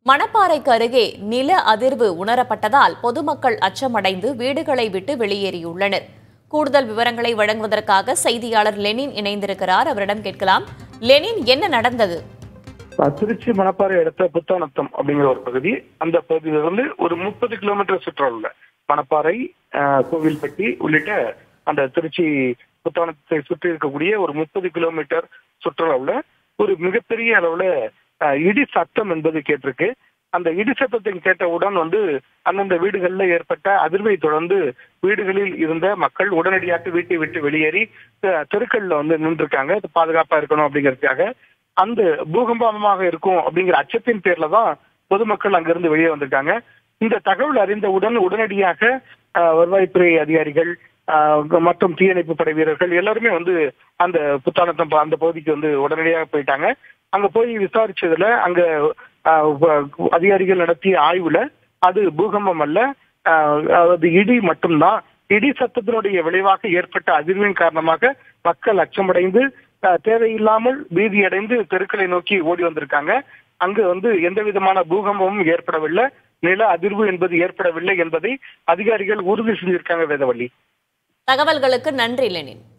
மணப்பாறைக்கு அருகே நில அதிர்வு உணரப்பட்டதால் பொதுமக்கள் அச்சமடைந்து வீடுகளை விட்டு வெளியேறியுள்ளனர் கூடுதல் விவரங்களை வழங்குவதற்காக செய்தியாளர் லெனின் இணைந்திருக்கிறார் அவரிடம் கேட்கலாம் லெனின் என்ன நடந்தது அஹ் திருச்சி மணப்பாறை அடுத்த புத்தானத்தம் அப்படிங்கிற ஒரு பகுதி அந்த பகுதியில இருந்து ஒரு முப்பது கிலோமீட்டர் சுற்றளவுல மணப்பாறை அஹ், கோவில்பட்டி உள்ளிட்ட அந்த திருச்சி புத்தானத்தை சுற்றி இருக்கக்கூடிய ஒரு முப்பது கிலோமீட்டர் சுற்றளவுல ஒரு மிகப்பெரிய அளவுல அஹ், இடி சத்தம் என்பது கேட்டிருக்கு அந்த இடி சத்தத்தை கேட்டவுடன் வந்து அந்தந்த வீடுகளில் ஏற்பட்ட அதிர்வை தொடர்ந்து வீடுகளில் இருந்த மக்கள் உடனடியாக வீட்டை விட்டு வெளியேறி அஹ், தெருக்கள்ல வந்து நின்றுருக்காங்க பாதுகாப்பா இருக்கணும் அப்படிங்கிறதுக்காக அந்த பூகம்பமாக இருக்கும் அப்படிங்கிற அச்சத்தின் பேர்ல தான் பொதுமக்கள் அங்கிருந்து வெளியே வந்திருக்காங்க இந்த தகவல் அறிந்தவுடன் உடனடியாக ஆஹ், வருவாய்த்துறை அதிகாரிகள் ஆஹ், மற்றும் தீயணைப்பு படை வீரர்கள் எல்லாருமே வந்து அந்த புத்தானத்தம் ப- அந்த பகுதிக்கு வந்து உடனடியாக போயிட்டாங்க அங்க போய் விசாரிச்சதுல அங்க ஆஹ், வ- அதிகாரிகள் நடத்திய ஆய்வுல அது பூகம்பம் அல்ல ஆஹ், அது இடி மட்டும்தான் இடி சத்தத்தினுடைய விளைவாக ஏற்பட்ட அதிர்வின் காரணமாக மக்கள் அச்சமடைந்து அஹ், தேவையில்லாமல் பீதியடைந்து தெருக்களை நோக்கி ஓடி வந்திருக்காங்க அங்கு வந்து எந்த விதமான பூகம்பமும் ஏற்படவில்லை நில அதிர்வு என்பது ஏற்படவில்லை என்பதை அதிகாரிகள் உறுதி செஞ்சிருக்காங்க வேதவள்ளி தகவல்களுக்கு நன்றி லெனின்